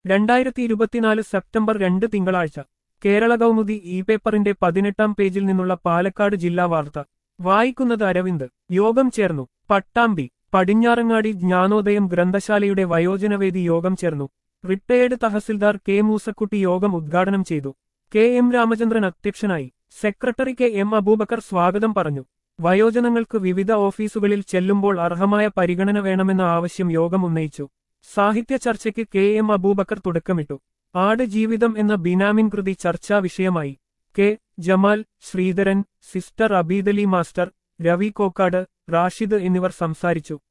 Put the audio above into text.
രണ്ടായിരത്തി ഇരുപത്തിനാല് സെപ്റ്റംബർ രണ്ട് തിങ്കളാഴ്ച കേരള കൗമുദി ഇ പേപ്പറിന്റെ പതിനെട്ടാം പേജിൽ നിന്നുള്ള പാലക്കാട് ജില്ലാ വാർത്ത വായിക്കുന്നത് അരവിന്ദ് യോഗം ചേർന്നു പട്ടാമ്പി പടിഞ്ഞാറങ്ങാടി ജ്ഞാനോദയം ഗ്രന്ഥശാലയുടെ വയോജനവേദി യോഗം ചേർന്നു റിട്ടയേർഡ് തഹസിൽദാർ കെ മൂസക്കുട്ടി യോഗം ഉദ്ഘാടനം ചെയ്തു കെ എം രാമചന്ദ്രൻ അധ്യക്ഷനായി സെക്രട്ടറി കെ എം അബൂബക്കർ സ്വാഗതം പറഞ്ഞു വയോജനങ്ങൾക്ക് വിവിധ ഓഫീസുകളിൽ ചെല്ലുമ്പോൾ അർഹമായ പരിഗണന വേണമെന്ന ആവശ്യം യോഗം ഉന്നയിച്ചു സാഹിത്യ ചർച്ചയ്ക്ക് കെ എം അബൂബക്കർ തുടക്കമിട്ടു ആട് ജീവിതം എന്ന ബിനാമിൻ കൃതി ചർച്ചാ വിഷയമായി K Jamal Sreedharan sister Abeedali master Ravi Kokkad Rashid എന്നിവർ സംസാരിച്ചു